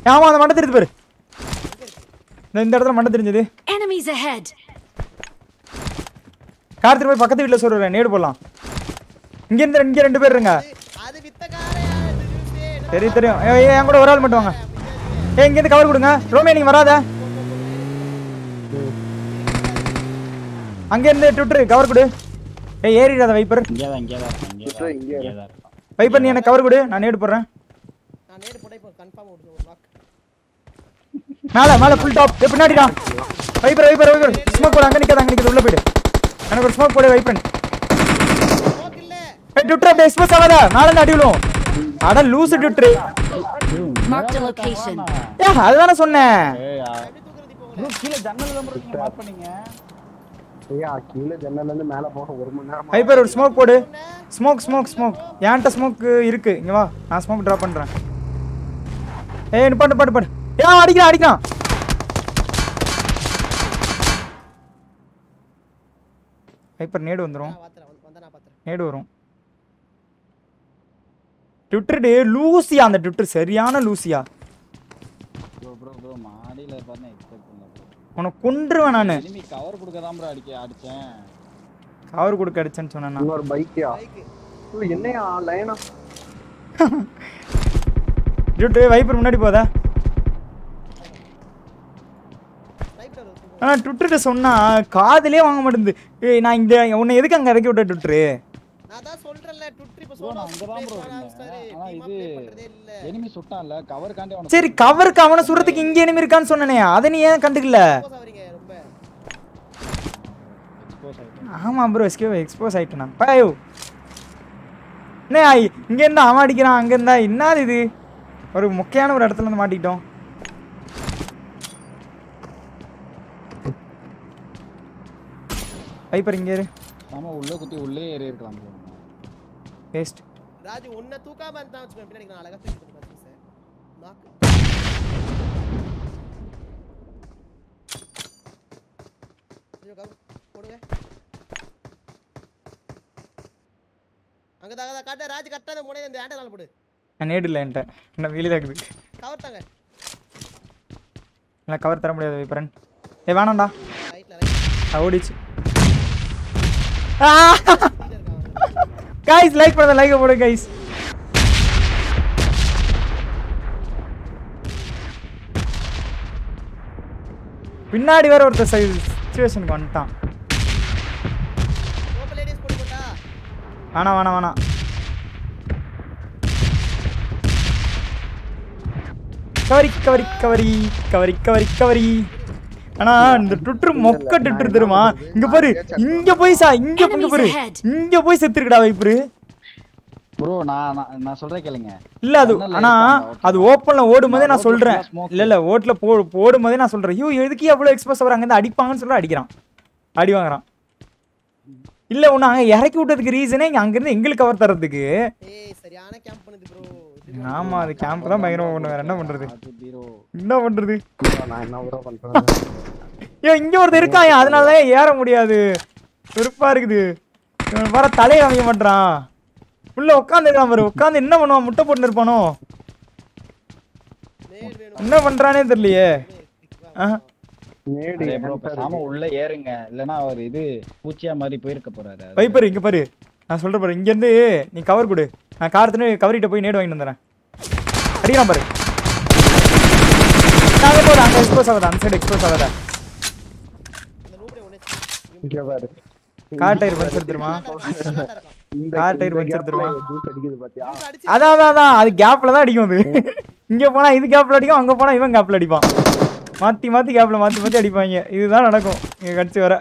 ஆமா அந்த மண்டை தெரியுது பாரு இந்த இந்த இடத்துல மண்டை தெரிஞ்சது Enemies ahead! கார்த்திக் போய் பக்கத்து வீட்டுல சொல்றேன் நேடு போடலாம் இங்க இருந்து இங்க ரெண்டு பேர் இருங்க அது வித்தக்காரே அது ஜூஸே. தெரியும் தெரியும் ஏய், ஏய், என் கூட ஒரு ஆள் மட்டும் வாங்க ஏய் இங்க இருந்து கவர் கொடுங்க ரோமே நீங்க வராத அங்க இருந்து ட்விட்டர் கவர் கொடு ஏய் ஏறிடாத வைப்பர் இங்கே தான் இங்கே தான் இருக்கான் இங்கே தான் இங்கே இங்கே தான் இருக்கான் வைப்பர் நீ எனக்கு கவர் கொடு நான் நேடு போடுறேன் நான் நேரு போட்டா இப்போ கன்ஃபார்ம் ஓடுது ஒரு வாக்கு மேல மேல ஃபுல் டாப் ஏய் பின்னாடிடா வைப்பர் வைப்பர் வைப்பர் ஸ்மோக் போடு அங்க நிக்காத அங்க நிக்காத உள்ள போயிடு எனக்கு ஒரு ஸ்மோக் போடு வைப்பர் ஸ்மோக் இல்ல ஏய் ட்விட்டர் அப்படியே எக்ஸ்பிரஸ் ஆகாத மேல இருந்து அடி விழும் அட லூசு ட்விட்டர் Marked a location. ஏ அதுதானே சொன்னேன் ஏய் ஆ. எப்படி தூக்குறது இப்போ bro, கீழே ஜன்னல் தான் bro நீங்க மார்க் பண்ணீங்க ஐயா கீழே ஜன்னல்ல இருந்து மேல போக ஒரு மணி நேரம் வைப்பர் ஒரு ஸ்மோக் போடு ஸ்மோக் ஸ்மோக் ஸ்மோக் என்கிட்ட ஸ்மோக் இருக்கு இங்க வா நான் ஸ்மோக் டிராப் பண்றேன் ஏய் நிப்பாட்டு நிப்பாட்டு நிப்பாட்டு ஏன் அடிக்கிறான் அடிக்கிறான் வைப்பர் நேடு வந்துரும் நான் பாத்துறேன் வந்து- வந்தா நான் பாத்துறேன் நேடு வரும் ட்விட்டர் டே லூசியா அந்த ட்விட்டர் சரியான லூசியா ப்ரோ ப்ரோ ப்ரோ மாடியில பாருங்க எக்ஸ்பெக்ட் பண்ணல bro. உனக்கு கொன்றுவேன் நான் இனிமே கவர் கொடுக்க தான் ப்ரோ அடிக்க அடிச்சேன் கவர் கொடுக்க அடிச்சேன்னு சொன்னேன் நான். இன்னொரு பைக்கியா பைக்கு என்னையா லைனா ட்விட்டர் வைப்பர் முன்னாடி போதா ஸ்னைப்பர் வருது ஆனா ட்விட்டர்கிட்ட சொன்னா காதுலயே வாங்க மாட்டேங்குது ஏய் நான் இந்த உன்னை எதுக்கு அங்க இறக்கி விட்ட ட்விட்டரு நான் தான் சொல்றேன்ல ட்விட்டர் இப்போ ப்ரோ சோலோ நான் அங்க தான் ப்ரோ ஸ்டாரு இருந்தேன் ஆனா டீமா இது ப்ளே பண்றதே இல்ல எனிமி சுட்டான்ல கவர் காண்டி அவன சரி கவருக்கு அவனை சுடுறதுக்கு இங்க enemy இருக்கான்னு சொன்னனே அதை நீ ஏன் கண்டுக்கல போஸ் ஆவறீங்க ரொம்ப எக்ஸ்போஸ் ஆயிட்டான் ஆமா ப்ரோ எஸ்கே எக்ஸ்போஸ் ஆயிட்டேன் நான் பாயோ என்ன ஆயி, இங்க இருந்தா அவன் அடிக்கிறான் அங்க இருந்தா என்னது இது ஒரு முக்கியமான ஒரு இடத்துல இருந்து மாட்டிக்கிட்டோம் வைப்பர் இங்க இரு ஆமா உள்ள குத்தி உள்ளே ஏறி இருக்கலாம் ப்ரோ வேஸ்ட் ராஜு உன்னை தூக்காம இருந்தா வச்சுக்கோ பின்னாடி நான் அழகா தூக்கி கொடுப்பேன் சார் நாக்கு ஐயோ, கவு- போடுங்க அங்கதான் அங்கதான் காட்ட ராஜு கரெக்டா அந்த முனையில இந்த ஆண்டை நாள் போடு நான் நேடு இல்லை என்கிட்ட என்ன வெளியில இருக்குது கவர் தாங்க இல்லை கவர் தர முடியாது வைப்பரன் ஏ வேணாம்டா ரைட்ல ரைட் ஓடிச்சு இருக்கான் கைஸ் லைக் பண்ணுங்க லைக் போடுங்க கைஸ் பின்னாடி வேற ஒருத்தர் சுச்சுவேஷனுக்கு வந்துட்டான் ஓப்பன் லேடிஸ் போட்டு போட்டா வேணாம் வேணாம் வேணாம் கவரி கவரி கவரி கவரி கவரி கவரி ஆனா இந்த ட்விட்டர் மொக்க ட்விட்டர் தெரியுமா இங்க பாரு இங்க போய் சா இங்க இங்க பாரு இங்க போய் செத்துருக்கடா வைப்புரு ப்ரோ நான் நான்- நான் சொல்றேன் கேளுங்க இல்ல அது ஜன்னல்ல ஆனா இருக்காங்க, okay. அது ஓப்பன்ல ஓடும் போதே நான் நான் சொல்றேன் road full-ஆ smoke. இல்ல இல்ல ஓட்ல போ போடும் போதே நான் சொல்றேன் ஐயோ எதுக்கு அவ்வளவு எக்ஸ்பிரஸ் அவர் அங்க இருந்து அடிப்பாங்கன்னு சொல்ல அடிக்கிறான் அடி வாங்குறான் இல்ல உன்னை அங்க இறக்கி விட்டதுக்கு ரீசனே இங்க அங்க இருந்து எங்களுக்கு கவர் தரதுக்கு ஏய் சரியான கேம்ப் பண்ணுது ப்ரோ ஆமா அது கேம்ப் தான் பயங்கரமா ஒண்ணு வேற என்ன பண்றது அது பீரோ என்ன பண்றது நான் என்ன ப்ரோ பண்றேன் ஏன் இங்க ஒருத்தர் இருக்கான் அதனால தான் ஏற முடியாது வெறுப்பா இருக்குது இவன் வர தலையை அமைக்க மாட்டான் உள்ள உட்காந்துருக்கான் பாரு உட்காந்து என்ன பண்ணுவான் முட்டை போட்டு இருப்பானோ நேர் வேணும் என்ன பண்றானே தெரியலையே ஆஹா. நேடி அதே ப்ரோ பேசாம உள்ள ஏறுங்க இல்லனா அவர் இது பூச்சியா மாதிரி போயிருக்க போறாரு அது. வைப்பர் இங்க பாரு நான் சொல்ற பாரு இங்க இருந்து நீ கவர் கொடு நான் காரத்துல கவரிட்ட போய் நேடு வாங்கிட்டு வந்துடுறேன் அடிக்கிறான் பாரு நாங்க போற அங்க எக்ஸ்போஸ் ஆகாத அந்த சைடு எக்ஸ்போஸ் ஆகாத இந்த ரூம்ல ஒண்ணே இங்க பாரு கார் டயர் பஞ்சர் தெரியுமா இந்த கார் டயர் பஞ்சர் தெரியுமா ஜூஸ் அடிக்குது பாத்தியா அடிச்சு அதான் அதான் அதான் அது கேப்ல தான் அடிக்கும் அது இங்க போனா இது கேப்ல அடிக்கும் அங்க போனா இவன் கேப்ல அடிப்பான் மாத்தி மாத்தி கேப்ல மாத்தி மாத்தி அடிப்பாங்க இதுதான் நடக்கும் இங்க கடிச்சு வர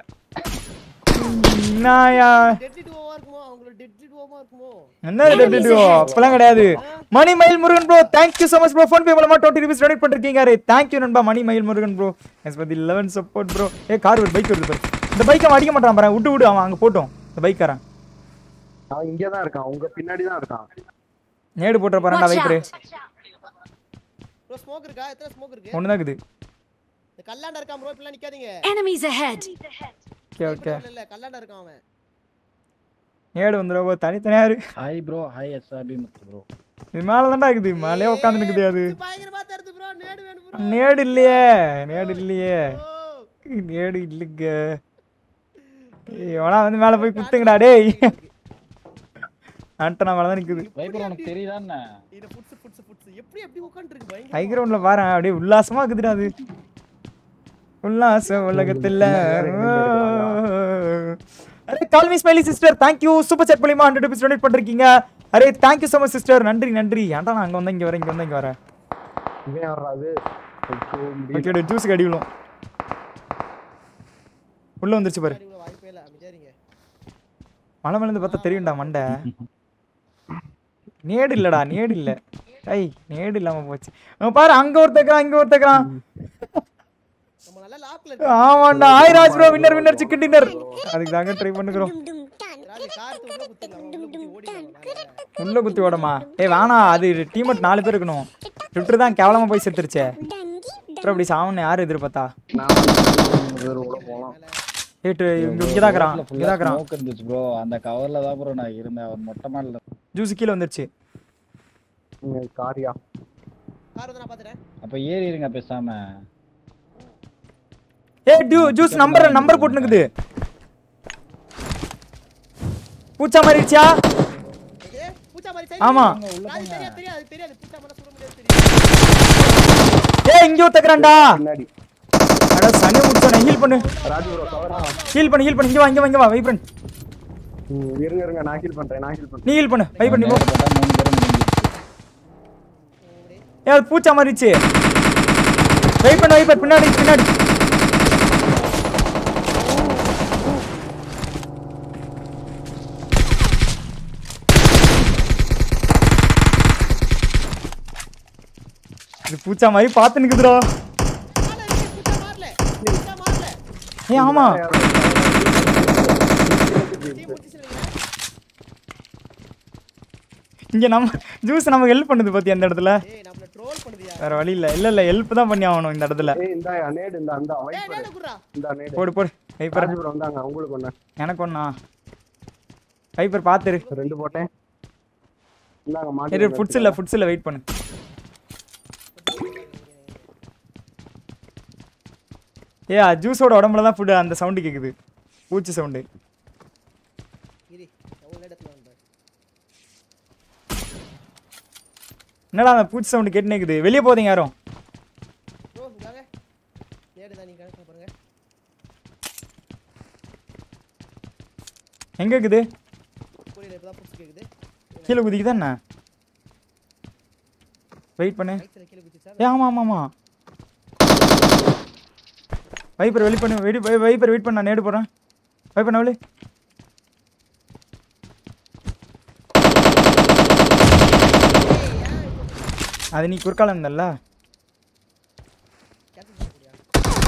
என்னயா டெட்லி டுவோவா இருக்குமோ அவங்களோட டெட்லி டுவோவா இருக்குமோ என்ன டெபியூ அப்பெல்லாம் கிடையாது Mani Mayil Murugan bro thank you so much bro PhonePe மூலமா டுவெண்ட்டி ருபீஸ் டொனேட் பண்ணிருக்கீங்க தேங்க்யூ நண்பா மணி மயில் முருகன் ப்ரோ எஸ் பத்தி லெவன் சப்போர்ட் ப்ரோ ஏ கார் ஒரு பைக் வருது பாரு இந்த பைக் அவன் அடிக்க மாட்டான் பாரு விட்டு விடு அவன் அங்க போட்டோம் இந்த பைக்காரன் அவன் இங்க தான் இருக்கான் உங்க பின்னாடி தான் இருக்கான் நேடு போட்டுற பாருடா Watch viper out! Bro smoke இருக்கா எத்தனை ஸ்மோக் இருக்கு ஒண்ணுதான் இருக்குது இந்த கல்லாண்ட இருக்கான் ப்ரோ இப்பெல்லாம் நிக்காதீங்க Enemies ahead! ஓகே ஓகே இல்ல இல்ல கல்லாண்ட இருக்கான் அவன் நேடு வந்துடும் ப்ரோ தனித்தனியா இருக்கு hi bro hi SRP Muthu bro இது மேல தான்டா இருக்குது மேலே உட்காந்துருக்குது அது பயங்கரமா தருது ப்ரோ நேடு வேணும் ப்ரோ நேடு இல்லையே நேடு இல்லையே ஓ நேடு இல்லைங்க ஏய், வேணா வந்து மேல போய் குத்துங்கடா டேய் ஆண்டனா மேல தான் நிக்குது வைப்பர் உனக்கு தெரியுதா என்ன இது புட்ஸ் புட்ஸ் புட்ஸ் எப்படி எப்படி உட்கார்ந்திருக்கு ஹை பயங்கர கிரவுண்ட்ல பாரு அப்படியே உல்லாசமா இருக்குதுடா அது உல்லாச உலகத்துல அரே call me smiley sister thank you super chat மூலியமா 100 ரூபீஸ் டொனேட் பண்றீங்க அரே thank you so much sister நன்றி நன்றி ஏன்டா நான் அங்க வந்தேன் இங்க வரேன் இங்க வந்தேன் இங்க வரேன் இவன் யாராது ஐயோ, முடியல. ஓகே ஜூஸ் கடி விழும் உள்ள வந்துருச்சு பாரு இவ்வளவு வாய்ப்பே இல்ல அமைதியாரிங்க மலை மேல இருந்து பார்த்தா தெரியும்டா மண்டை நேடு இல்லடா நேடு இல்ல ஐய் நேடு இல்லாம போச்சு அவன் பாரு அங்க ஒருத்தக்கிறான் இங்க ஒருத்தக்கிறான் நம்ம நல்லா லாக்ல இருக்கு ஆமாண்டா ஆய் Raj bro winner winner chicken dinner அதுக்கு தாங்க ட்ரை பண்ணுகிறோம் ராஜி கார்த்து உள்ள குத்திடலாம் உள்ள குத்தி ஓடிடலாம் உள்ள குத்தி ஓடமா ஏய் வேணாம் அது டீம் நாலு பேர் இருக்கணும் ட்விட்டர் தான் கேவலமா போய் செத்துருச்சே அப்புறம் அப்படி சாவன்னு யார் எதிர்பார்த்தா நான் வந்து மூணு பேர் உள்ள போலாம் ஏட்டு இங்க இங்க தான் இருக்கிறான் இங்க தான் இருக்கிறான் ஸ்மோக் இருந்துச்சு ப்ரோ அந்த கவர்ல தான் ப்ரோ நான் இருந்தேன் அவர் மொட்டை மாடல ஜூஸ் கீழே வந்துருச்சு இங்க காரியா கார் வந்து நான் பாத்துறேன் அப்ப ஏறி இருங்க பேசாம ஏய் டியூ ஜூஸ் நம்பர் நம்பர் போட்டுனுக்குது பூச்சா மாறிடுச்சா இது பூச்சா மாதிரி சரி ஆமா ராஜி தெரியாது தெரியாது தெரியாது பூச்சா மாதிரி சுட முடியாது தெரியாது ஏய் இங்க ஒருத்தக்கிறான்டா பின்னாடி அட சனி முடிச்சோனே ஹீல் பண்ணு ராஜு ப்ரோ கவரா ஹீல் பண்ணு ஹீல் பண்ணு இங்க வா இங்க வா இங்க வா வைப்ரன் இருங்க இருங்க நான் ஹீல் பண்றேன் நான் ஹீல் பண்றேன் நீ ஹீல் பண்ணு வைப் பண்ணி போ நேரா பார்த்தா மூணு பேரும் முடிஞ்சிருச்சு. ஏய் அது பூச்சா மாறிடுச்சு வெயிட் பண்ணு வெயிட் பண்ணு பின்னாடி பின்னாடி இது பூச்சா மாதிரி பார்த்து நிக்குதுடா பூச்சா மாறல பூச்சா மாறல ஏய் ஆமா டீம் முடிச்சு நினைக்கிறேன் இங்க நம்ம ஜூஸ் நமக்கு ஹெல்ப் பண்ணுது பத்தி அந்த இடத்துல ஏய் நம்மள ட்ரோல் பண்ணுதியா வேற வழி இல்ல இல்ல இல்ல ஹெல்ப் தான் பண்ணி ஆகணும் இந்த இடத்துல ஏய் இந்த நேடு இந்த அந்த ஏய் வைப்பர் நேடு குடுறா இந்த நேடு போடு போடு வைப்பர் ராஜு ப்ரோ வந்தாங்க உங்களுக்கு ஒண்ணு எனக்கு ஒண்ணா வைப்பர் பாத்துரு ரெண்டு போட்டேன் இந்தாங்க இரு மாட்டி ஃபுட்ஸ் இல்ல ஃபுட்ஸ் இல்ல வெயிட் பண்ணு ஏ ஜூஸோட உடம்புல தான் ஃபுட் அந்த சவுண்டு கேக்குது பூச்சி சவுண்டு இரு எவ்வளவு இடத்துல வந்து என்னடா அந்த பூச்சி சவுண்டு கேட்டுனே இருக்குது வெளியே போதீங்க யாரும் ப்ரோ இந்தாங்க நேடு தான் நீங்க கணக்கு பாருங்க எங்க இருக்குது புரியல இப்பதான் புடிச்சு கேக்குது கீழே குதிக்குதா என்ன வெயிட் பண்ணு ரைட்ல கீழ குதிச்சா ஏ ஆமா ஆமா ஆமா வைப்பர் வெளி பண்ணு வெடி வை- வைப்பர் வெயிட் பண்ண நான் நேடு போறேன் வைப் பண்ண வெளி அது நீ குறுக்கால இருந்தல்ல கேன்சல் பண்ண முடியாது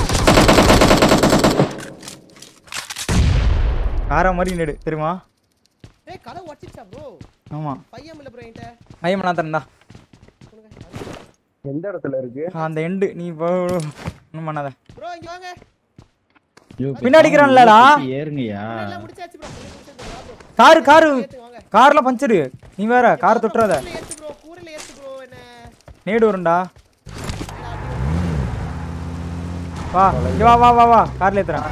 காரா மாதிரி நேடு தெரியுமா ஏய் கதை உடைச்சிச்சா ப்ரோ ஆமா பையன் இல்ல ப்ரோ என்கிட்ட ஐயம் நான் தரேன்டா கொடுங்க எந்த இடத்துல இருக்கு அந்த எண்டு நீ இப்போ ஒன்றும் பண்ணாத ப்ரோ இங்க வாங்க ஐயோ, பின்னாடி இருக்கிறான்லடா? பேசாம ஏறுங்கய்யா எல்லாம் முடிச்சாச்சு ப்ரோ முடிச்சாச்சு ப்ரோ காரு காரு ஏத்து வாங்க கார்ல பஞ்சரு நீ வேற கார் தொட்டுறாத கூரையில ஏத்து ப்ரோ கூரையில ஏத்து ப்ரோ என்ன நேடு வரும்டா வா இங்க வா வா வா வா கார்ல ஏத்துறேன்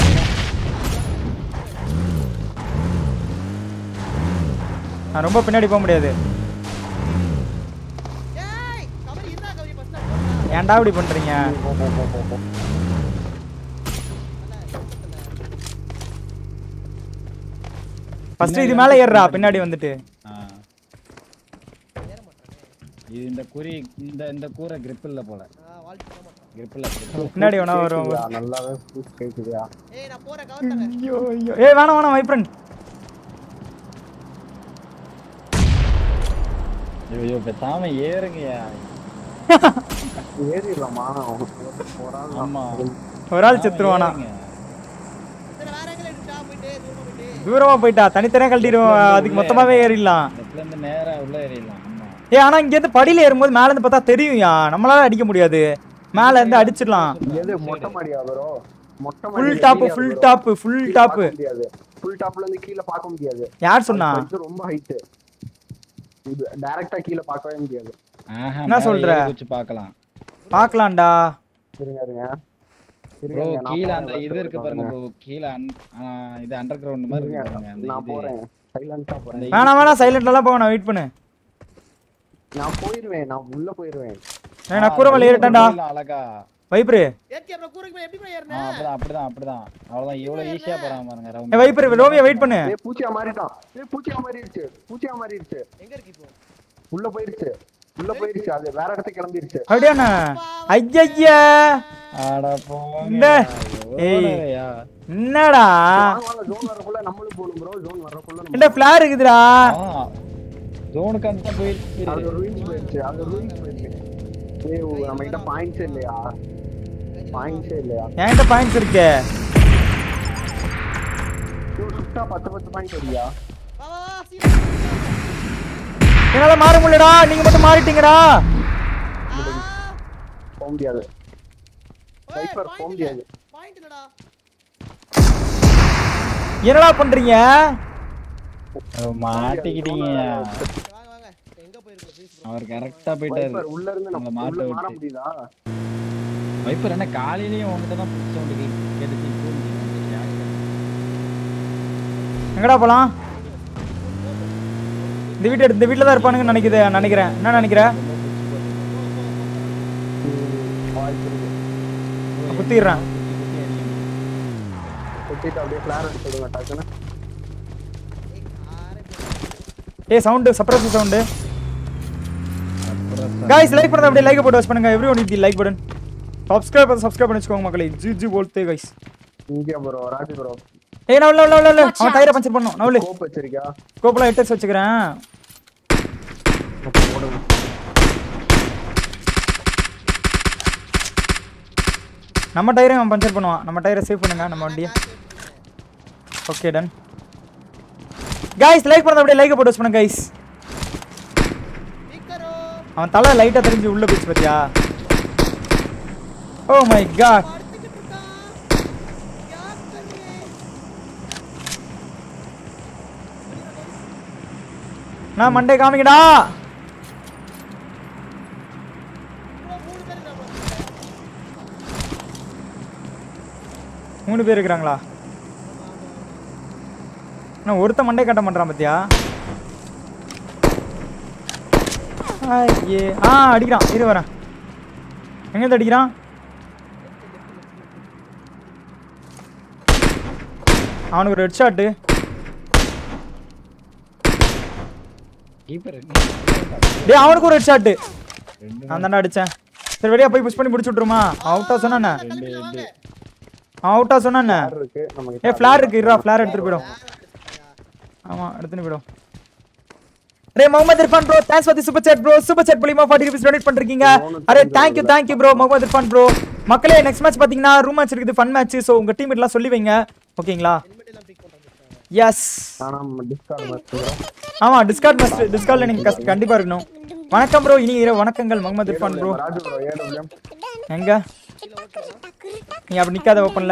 நான் ரொம்ப பின்னாடி போக முடியாது ஏய் கவரி இருந்தா கவரி ஃபர்ஸ்ட் நான் ஏன்டா இப்படி பண்றீங்க ஃபர்ஸ்ட் இது மேல ஏறுறா பின்னாடி வந்துட்டு ஆ. இது இந்த குறி இந்த இந்த கூரை grip இல்ல போல ஆ வால்ட் பண்ண மாட்டேன் grip இல்ல grip. பின்னாடி வேணா வரும் கேக்குதா? நல்லாவே பூஸ் கேக்குதா ஏய் நான் போறேன் கவர் தாங்க ஐயோ ஐயோ ஏய் வேணாம் வேணாம் மை ஃப்ரெண்ட் ஐயோ, ஐயோ பேசாம ஏறுங்கய்யா ஏறிடலாமா ஒரு ஆள் தான். ஆமா ஒரு ஆள் செத்துருவானா ஏறுங்க. சரி வேற எங்க எடுத்தா போயிட்டு தூரமா போயிட்டு தூரமா போயிட்டா தனித்தனியா கழட்டிடுவோம் அதுக்கு மொத்தமாவே ஏறிடலாம் இந்த இடத்துல இருந்து நேரா உள்ள ஏறிடலாம் ஆமா ஏ ஆனா இங்க இருந்து படியில ஏறும்போது மேல இருந்து பார்த்தா தெரியும்யா நம்மளால அடிக்க முடியாது மேல இருந்து அடிச்சிடலாம் எது மொட்டை மாடியா ப்ரோ மொட்டை ஃபுல் மாடி top full top full top முடியாது ஃபுல் டாப்ல இருந்து கீழ பார்க்க முடியாது யார் சொன்னா இது ரொம்ப ஹைட் இது டைரக்டா கீழ பார்க்கவே முடியாது ஆஹா, என்ன மேல சொல்ற? ஏறி குதிச்சு பார்க்கலாம் பார்க்கலாம்டா இருங்க இருங்க ப்ரோ இருங்க, நான் கீழ போறேன், அந்த first இது இருக்கு பாருங்க இருங்க. ப்ரோ கீழ அன்- ஆ, இது அண்டர் கிரவுண்ட் மாதிரி இருக்கு பாருங்க அந்த நான் இது போறேன் சைலண்டா போறேன் அந்த வேணாம் வேணாம் சைலண்ட்லாம் போக நான் வெயிட் பண்ணு நான் போயிருவேன் நான் உள்ள போயிருவேன் ஏய், நான் கூரை மேல ஏறிட்டேன்டா உள்ள அழகா வைப்ரு ஏத்தி அப்புறம் கூரைக்கு மேல எப்படி bro ஆ, ஏறின அப்படிதான் அப்படிதான் அப்படிதான் அவ்வளவுதான் இவ்வளவு ஈஸியா போறாங்க பாருங்க ஏ ரவுண்ட் வைப்ரு ரோமியா வெயிட் பண்ணு ஏய் பூச்சியா மாறிட்டான் ஏய் பூச்சியா மாறிடுச்சு பூச்சியா மாறிடுச்சு எங்க இருக்கு இப்போ உள்ள போயிருச்சு உள்ள போயிருச்சு அது வேற இடத்துக்கு கிளம்பிருச்சு அப்படியாண்ணா ஐயய்யா ஆடா போங்க இந்த ஏய். எவ்வளவுயா? என்னடா வாங்க வாங்க ஜோன் வரக்குள்ள நம்மளும் போகணும் ப்ரோ ஜோன் வரக்குள்ள நம்ம என்ன ஃபிளார் இருக்குதுடா ஆ, ஜோனுக்கு அந்த போயிடுச்சு அது ரூயின்ஸ் போயிருச்சு அது ரூயின்ஸ் போயிருச்சு ஏய் ஓ, நம்ம கிட்ட பாயிண்ட்ஸே இல்லையா பாயிண்ட்ஸே இல்லையா என்கிட்ட பாயிண்ட்ஸ் இருக்கு சுட்டா பத்து பத்து பாயிண்ட் வரியா வா வா வா சீக்கிரம் என்னால மாற முடியலடா நீங்க மட்டும் மாறிட்டீங்கடா போக முடியாது வைப்பர் போக முடியாது பாயிண்ட் இல்லடா என்னடா பண்றீங்க மாட்டிக்கிட்டீங்க வாங்க வாங்க எங்க போயிருக்கு ப்ளீஸ் ப்ரோ அவர் கரெக்டா போயிட்டாரு வைப்பர் உள்ள இருந்து நம்மள நம்ம மாட்ட உள்ள மாற விட்டு. முடியுதா வைப்பர் என்ன காலையிலயும் உங்ககிட்ட தான் புடிச்ச உங்களுக்கு கேட்டுச்சு தூங்கி எங்கடா போலாம் இந்த வீட்டு இந்த வீட்ல தான் இருப்பானுங்கன்னு நினைக்குது நினைக்கிறேன் என்ன நினைக்கிற வாய்ப்பு இருக்கு குத்திடுறேன் கொட்டிட்டு அப்படியே ஃபிளார் எடுத்துடுங்க டக்குன்னு ஏய் sound suppress sound guys like பண்ணத அப்படியே லைக் போட்டு வாட்ச் பண்ணுங்க everyone hit the like button subscribe பண்ண சப்ஸ்கிரைப் பண்ணி வச்சுக்கோங்க மக்களே ஜி ஜி போல்தே गाइस இங்கே ப்ரோ ராஜி ப்ரோ ஏய் நவுல நவுல நவுல அவன் டயரை பஞ்சர் பண்ணனும் நவுல கோப் வச்சிருக்கியா கோப்பலாம் எட்டஸ் வச்சுக்கிறேன் போடுங்க நம்ம டயரை அவன் பஞ்சர் பண்ணுவான் நம்ம டயரை சேவ் பண்ணுங்க நம்ம வண்டியை ஓகே டன் गाइस லைக் பண்ணத அப்படியே லைக் போட்டு வாட்ச் பண்ணுங்க गाइस ஸ்பீக்கரோ அவன் தலை லைட்டா தெரிஞ்சு உள்ள போயிடுச்சு பாத்தியா ஓ மை காட் படுத்துக்கிட்டு இருக்கான் யார் கண்ணே நான் மண்டே காமிக்கடா ப்ரோ மூணு பேர் இருக்காங்க மூணு பேர் இருக்கிறாங்களா நான் ஒருத்த மண்டே கட்ட பண்றான் பாத்தியா ஐயே ஆ அடிக்கிறான் இரு வரேன் எங்க அடிக்கிறான் அவனுக்கு ஒரு ஹெட் ஷாட்டு கீப்பர் டேய் அவனுக்கு ஒரு ஹெட் ஷாட்டு நான் தானே அடிச்சேன் சரி வெளியே போய் புஷ் பண்ணி முடிச்சு விட்ருமா அவுட்டா சொன்னானே அவன் அவுட்டா சொன்னானே ஃபிளார் இருக்கு நம்ம ஏ ஃபிளார் இருக்கு இருடா ஃபிளார் எடுத்துட்டு போயிடும் ஆமா எடுத்துட்டு போயிடும் ரே Mohammed Irfan bro thanks for the super chat bro super chat மூலியமா 40 ரூபீஸ் டொனேட் பண்றீங்க அரே thank you thank you bro Mohammed Irfan bro மக்களே நெக்ஸ்ட் மேட்ச் பாத்தீங்கன்னா ரூம் மேட்ச் இருக்குது ஃபன் மேட்ச் சோ உங்க டீம் எல்லாம் சொல்லி வைங்க ஓகேங்களா ஹெல்மெட் எல்லாம் பிக் பண்றாங்க எஸ் ஆனா டிஸ்கார்ட் வச்சுக்கிறோம் ஆமா டிஸ்கார்ட் மஸ்ட் டிஸ்கார்ட்ல நீங்க கஸ்- கண்டிப்பா இருக்கணும் வணக்கம் ப்ரோ இனி இரவு வணக்கங்கள் Mohammed Irfan bro Raju bro AWM எங்க நீ அப்படி நிக்காத ஓப்பன்ல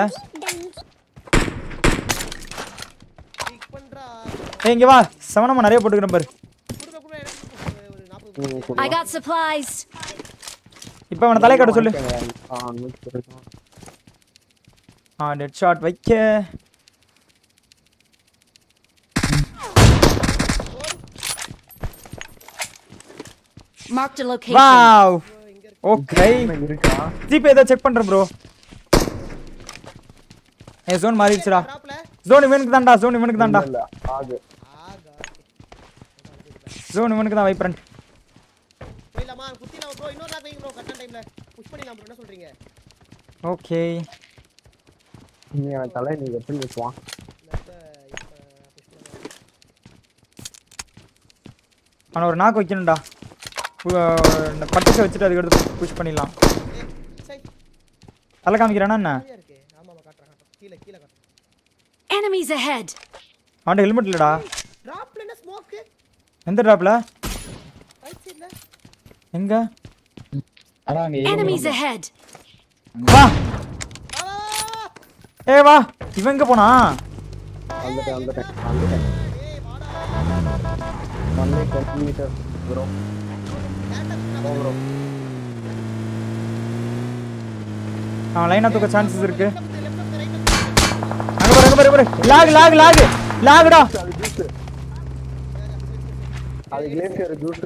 பிக் பண்றா ஏய் இங்க வா சவனமா நிறைய போட்டுக்கிறேன் பாரு குடுக்க கூட எனக்கு ஒரு 40 I got supplies. இப்போ அவனை தலை காட்ட சொல்லு ஆ நூத்தி இருக்கும் ஆ டெட் ஷாட் வைக்க Marked a location. Wow okay இருக்கா ஜிபே ஏதோ செக் பண்றேன் ப்ரோ ஏ ஜோன் மாறிடுச்சுடா டிராப்ல ஜோன் இவனுக்கு தான்டா ஜோன் இவனுக்கு தான்டா இல்ல ஆகு ஆகா ஜோன் இவனுக்கு தான் வைப்ரண்ட் போயிடலாமா குத்திலாம் ப்ரோ இன்னொரு நாள் வைங்க ப்ரோ கரெக்டான டைம்ல புஷ் பண்ணிடலாம் ப்ரோ என்ன சொல்றீங்க ஓகே நீ அவன் தலை நீ எப்படி நிற்குவான் நெக்ஸ்ட் இப்போ புஷ் பண்ணலாம் அவனை ஒரு நாக்கு வைக்கணும்டா பு- இந்த பட்டுசை வச்சுட்டு அதுக்கு எடுத்து புஷ் பண்ணிடலாம் ஏய் சை தலை காமிக்கிறானா என்ன சரியா இருக்கு ஆமா ஆமா காட்டுறேன் காட்டுறேன் கீழ கீழ காட்டுறேன் Enemies ahead. அவன்கிட்ட ஹெல்மெட் இல்லடா டிராப்ல என்ன ஸ்மோக் எந்த ட்ராப்ல ரைட் சைடுல எங்க ஆனா அங்க ஏறி Enemies ahead. வா ஆ ஏ வா இவன் எங்க போனா வந்துட்டேன் வந்துட்டேன் வந்துட்டேன் ஏய் வாடா ஒன்லி டென் மீட்டர் ப்ரோ கேட்ட ப்ரோ அவன் லைனா தூக்க சான்சஸ் இருக்கு லெஃப்ட் லெஃப்ட் ரைட் அங்க பாரு அங்க பாரு பாரு லாக் லாக் லாக் லாக்டா அது ஜூஸ் அது கிளேசியர் ஜூஸ்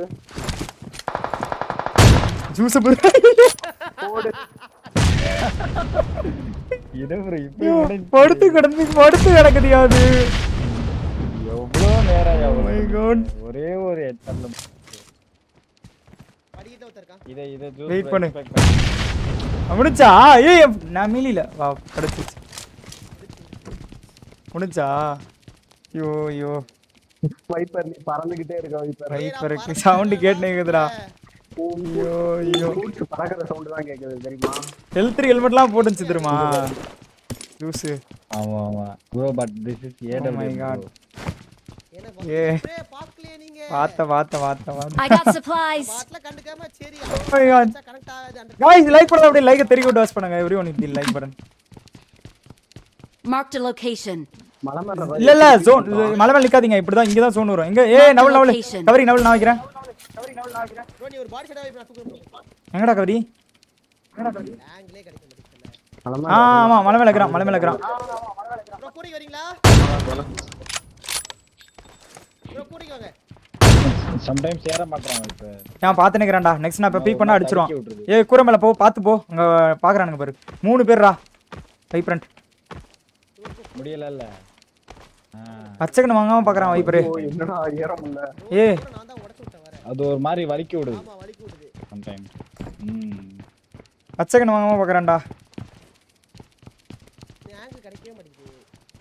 ஜூஸ் போடு இது bro, இப்படி உடைஞ்சு படுத்து கிடந்து படுத்து கிடக்குதியா அது எவ்வளோ நேரம் Oh my God. ஒரே ஒரு எத்தனை படிக்கிட்ட ஒருத்தருக்கான் இதை இதை Wait ஜூஸ் பண்ணு. முடிச்சா ஏய் நான் மீலில வா கிடைச்சிச்சு முடிச்சா ஐயோ ஐயோ வைப்பர் நீ பறந்துகிட்டே இருக்க வைப்பர் வைப்பருக்கு சவுண்ட் கேட்டுனே இருக்குதுடா ஐயோ ஐயோ பூட்ஸ் பறக்கிற சவுண்ட் தான் கேக்குது தெரியுமா ஹெல்த் த்ரீ ஹெல்மெட்லாம் போட்டுச்சு தெரியுமா ஜூஸ் ஆமா ஆமா bro but this is Oh my God. AW எனக்கு ஏ ஏய் பாக்கலையே நீங்க பார்த்த பார்த்த பார்த்த பார்த்த I got supplies. பாட்ல கண்டுக்காம சரி Oh my God. கனெக்ட் ஆகாது அந்த guys லைக் பண்ணல அப்படியே லைக் தெரிய விட்டு வாஸ் பண்ணுங்க everyone hit like button Marked a location. மலை மேல இல்ல இல்ல ஜோன் மலை மேல நிக்காதீங்க இப்படிதான் இங்க தான் ஜோன் வரும் இங்க ஏய் நவல் நவல் Location. கவரி நவல் நான் வைக்கிறேன் ப்ரோ நீ ஒரு பாடி ஷாட் வைப்பா நான் தூக்குறேன் bro. எங்கடா கவரி ஆங்கிளே கிடைக்க மாட்டேங்குது மலை ஆ மேல ஆமா மலை மேல இருக்கிறான் மலை மேல இருக்கிறான் ப்ரோ கூடிக்கு வரீங்களா ப்ரோ கூடிக்கு வாங்க சம்டைம்ஸ் ஏற மாட்டாங்க இப்ப நான் பார்த்து நிக்கிறேன்டா நெக்ஸ்ட் நான் இப்ப பீக் பண்ணா அடிச்சிருவான் தடுக்கி விட்டுருது. ஏய் கூரை மேல போ பார்த்து போ அங்க பாக்குறானுங்க பாரு மூணு பேர்ரா வைப்ரண்ட் முடியல பச்சைக்கண்ணு வாங்காம பாக்குறான் வைப்பரு ஓ, என்னடா ஏற முடியல ஏ ப்ரோ நான் தான் உடைச்சு விட்டேன் வரேன் அது ஒரு மாதிரி வலிக்கி விடுது ஆமா வலிக்கு விடுது சம்டைம் ம் பச்சைக்கண்ணு வாங்காம பாக்குறான்டா நீ ஆங்கிள் கிடைக்கவே மாட்டேங்குது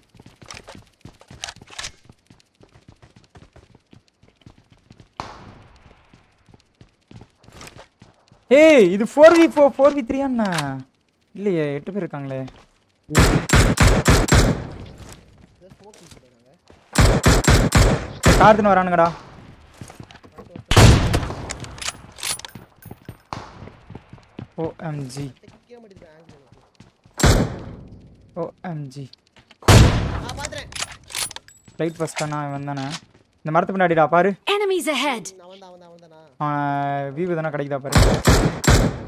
ஏய் இது four V four four V three அண்ணா இல்லையே எட்டு பேர் இருக்காங்களே இதை ஸ்மோக் பண்ணிடுறாங்க கார்த்துன்னு வரானுங்கடா ஓஎம்ஜி கிடைக்கவே மாட்டேங்குது ஆங்கிள் எனக்கு ஓஎம்ஜி ஆ பாத்துறேன் லைட் ஃபர்ஸ்ட் தானா இவன் தானே இந்த மரத்து பின்னாடிடா பாரு Enemies ahead. அவன் தான் அவன் தான் அவன் தானா அவன் வியூ தானே கிடைக்குதா பாரு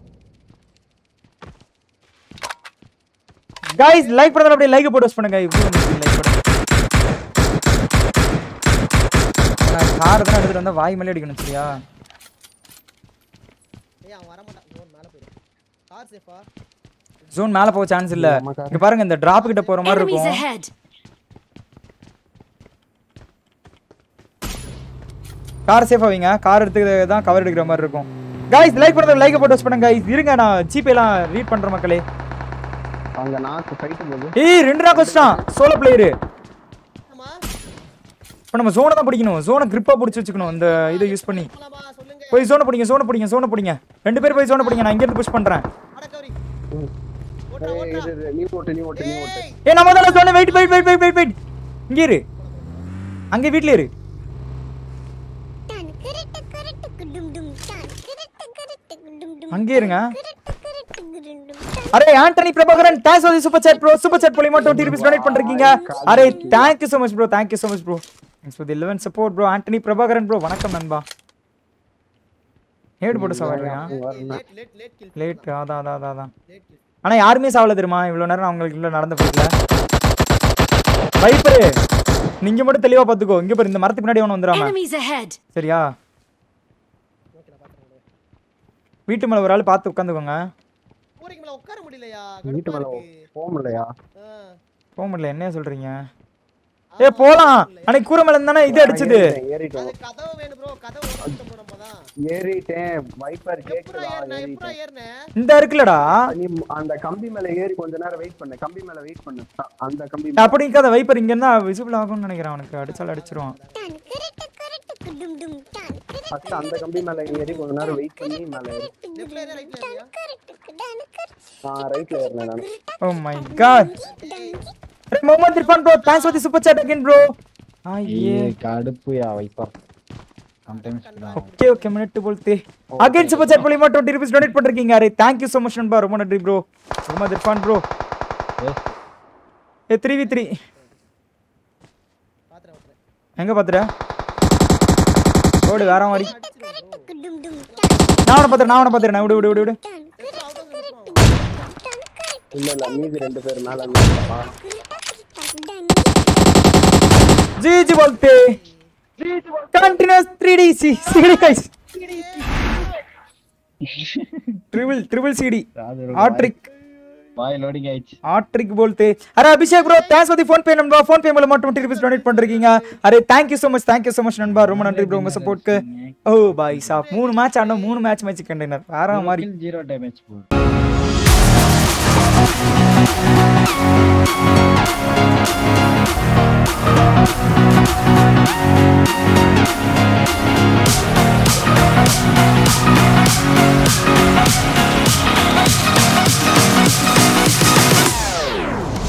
கைஸ் லைக் பண்ணதால அப்படியே லைக் போட்டு வாட்ச் பண்ணுங்க இவ்வளோ லைக் பண்ணுங்க நான் கார் தான் எடுத்துட்டு வந்தா வாய் மேலே அடிக்கணும் சரியா ஏய் அவன் வர மாட்டான் ஜோன் மேல போயிடும் கார் சேஃபா ஜோன் மேலே போக சான்ஸ் இல்ல இங்க பாருங்க இந்த டிராப் கிட்ட போற மாதிரி Enemies இருக்கும் ahead. கார் சேஃபா வைங்க கார் எடுத்து தான் கவர் எடுக்கிற மாதிரி இருக்கும் கைஸ் லைக் பண்ணத லைக் போட்டு வாட்ச் பண்ணுங்க guys இருங்க நான் ஜிபேலாம் ரீட் பண்ற மக்களே அங்க நாக்கு ஃபைட் போகுது ஏய் ரெண்டு நாள் வச்சிட்டான் சோலோ பிளேயரு ஆமா இப்போ நம்ம ஜோனை தான் பிடிக்கணும் ஜோனை கிரிப்பா பிடிச்சி வச்சுக்கணும் இந்த இதை யூஸ் பண்ணி போலாமா சொல்லுங்க போய் ஜோனை பிடிங்க ஜோனை பிடிங்க ஜோனை பிடிங்க ரெண்டு பேர் போய் ஜோனை பிடிங்க நான் இங்கேருந்து புஷ் பண்றேன் அடக்கவரி ம். ஓட்டா ஏய், ஓட்டா இது, இது, நீ ஓட்டு நீ ஓட்டு நீ ஓட்டு ஏய் ஏ நம்ம தான் ஜோனை wait wait wait wait wait wait இங்கே இரு அங்கே வீட்ல இரு அங்கே இருங்க அரே Antony Prabhakaran thanks for the super chat bro super chat மூலியமா 20 ரூபீஸ் டொனேட் பண்றீங்க அரே thank you so much bro thank you so much bro thanks for the 11 support bro Antony Prabhakaran bro வணக்கம் நண்பா ஹேட் போட்டு சவாரியா late late late kill late அதான் அதான் அதான் அதான் லேட் கில் ஆனா யாருமே சாவல தெரியுமா இவ்வளவு நேரம் அவங்களுக்கு இவ்வளவு நடந்து போயிடல வைப்பரு நீங்க மட்டும் தெளிவா பாத்துக்கோ இங்க பாரு இந்த மரத்துக்கு பின்னாடி ஒன்று வந்துடாம Enemies ahead. சரியா ஓகே நான் பாத்துறேன் வீட்டு மேல ஒரு ஆள் பார்த்து உட்காந்துக்கோங்க கூரைக்கு மேல உட்கார முடியலையா வீட்டு கடுப்பா மேல இருக்கு போக முடியலையா ஆ. போக முடியல என்ன சொல்றீங்க ஏ போலாம் அன்னைக்கு கூரை மேல இருந்தானே இது அடிச்சது ஏறிட்டேன், அது கதவு வேணும் ப்ரோ கதவு ஓட்டணும் bro நம்ம தான் ஏறிட்டேன் வைப்பர் எப்பரா கேக்குதா ஏறின எப்பரா ஏறிட்டேன் ஏறின இந்த இருக்குல்லடா நீ அந்த கம்பி மேல ஏறி கொஞ்ச நேரம் வெயிட் பண்ணு கம்பி மேல வெயிட் பண்ணு அ- அந்த கம்பி மேல. அப்படி இருக்காத வைப்பர் இங்க இருந்தா விசிபிள் ஆகும்னு நினைக்கிறேன் அவனுக்கு அடிச்சாலும் அடிச்சிருவான் ஃபர்ஸ்ட் அந்த கம்பி மேல ஏறி கொஞ்ச நேரம் வெயிட் பண்ணி மேல ஏறி லெஃப்ட்ல ஏறியா ரைட்ல ஏறியா நான் ரைட்ல ஏறினேன் நான் oh my God Mohammed Irfan bro thanks for the super chat again bro ஐயே ये கடுப்புயா வைப்பா சம்டைம்ஸ் ஓகே ஓகே மினிட் போல்தே அகைன் சூப்பர் சாட் மூலியமா 20 ரூபீஸ் டொனேட் பண்ணிருக்கீங்க அரே தேங்க் யூ so much நண்பா ரொம்ப நன்றி ப்ரோ முகமது இர்ஃபான் ப்ரோ ஏ த்ரீ வி த்ரீ எங்க பாத்துற ஓடு வேற மாதிரி நான் அவனை பாத்துறேன் நான் அவனை பாத்துறேன் விடு விடு விடு விடு இல்ல இல்ல மீதி ரெண்டு பேர் மேல இருந்தா ஜிஜி बोलते continuous 3D C CD guys triple triple CD ஆட்ரிக் வாய் லோடிங் ஆயிடுச்சு ஆட்ரிக் बोलते अरे Abhishek bro thanks for the PhonePe நண்பா ஃபோன் பே மூலமா 20 ரூபீஸ் டொனேட் பண்றீங்க அரே thank you so much thank you so much நண்பா ரொம்ப நன்றி ப்ரோ உங்க சப்போர்ட்க்கு ஓ பாய் சாப் மூணு மேட்ச் ஆடணும் மூணு மேட்ச் மேட்ச் கண்டெய்னர் வேற மாதிரி ஜீரோ டேமேஜ் போடு